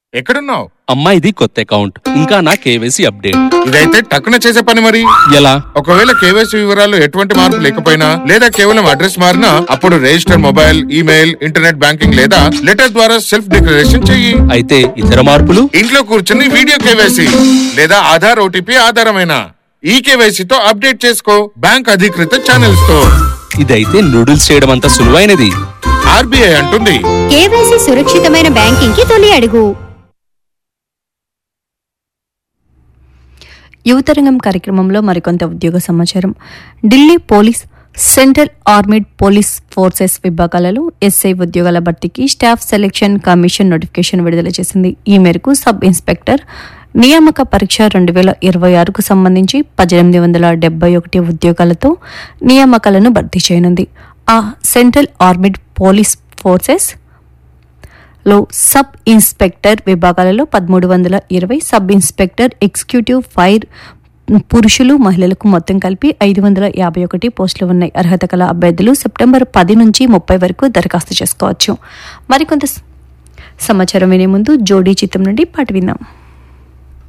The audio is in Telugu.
ఎక్కడున్నావు అమ్మా ఇది కొత్త అకౌంట్ ఇంకా నా కేవైసీ అప్డేట్ ఇదైతే టక్కున చేసే పని మరి ఎలా ఒకవేళ కేవైసీ వివరాలు ఎటువంటి మార్పు లేకపోయినా లేదా కేవలం అడ్రస్ మారినా అప్పుడు register mobile email internet banking లేదా లెటర్ ద్వారా సెల్ఫ్ డిక్లరేషన్ చెయ్యి అయితే ఇతర మార్పులు ఇంట్లో కూర్చుని వీడియో కేవైసీ లేదా ఆధార్ ఓటీపీ ఆధారమైన ఈ కేవైసీతో అప్డేట్ చేసుకో బ్యాంక్ అధికృత ఛానల్స్ తో ఇదైతే నూడిల్స్ చేయడం అంత సులువైనది ఆర్బీఐ అంటుంది కేవైసీ సురక్షితమైన బ్యాంకింగ్ కి తొలి అడుగు యువతరంగం కార్యక్రమంలో మరికొంత ఉద్యోగ సమాచారం Delhi police central armed police forces విభాగాలలో ఎస్ఐ ఉద్యోగాల భర్తీకి స్టాఫ్ సెలక్షన్ కమిషన్ నోటిఫికేషన్ విడుదల చేసింది ఈ మేరకు సబ్ ఇన్స్పెక్టర్ నియామక పరీక్ష రెండు వేల ఇరవై ఆరుకు సంబంధించి పద్దెనిమిది వందల డెబ్బై ఒకటి ఉద్యోగాలతో నియామకాలను భర్తీ చేయనుంది ఆ సెంట్రల్ ఆర్మీడ్ పోలీస్ ఫోర్సెస్ లో సబ్ ఇన్స్పెక్టర్ విభాగాలలో పదమూడు వందల ఇరవై సబ్ ఇన్స్పెక్టర్ ఎగ్జిక్యూటివ్ ఫైర్ పురుషులు మహిళలకు మొత్తం కలిపి ఐదు వందల యాభై ఒకటి పోస్టులు ఉన్నాయి అర్హత కల అభ్యర్థులు సెప్టెంబర్ పది నుంచి ముప్పై వరకు దరఖాస్తు చేసుకోవచ్చు మరికొంత స- సమాచారం వినే ముందు జోడీ చిత్రం నుండి పాట విందాం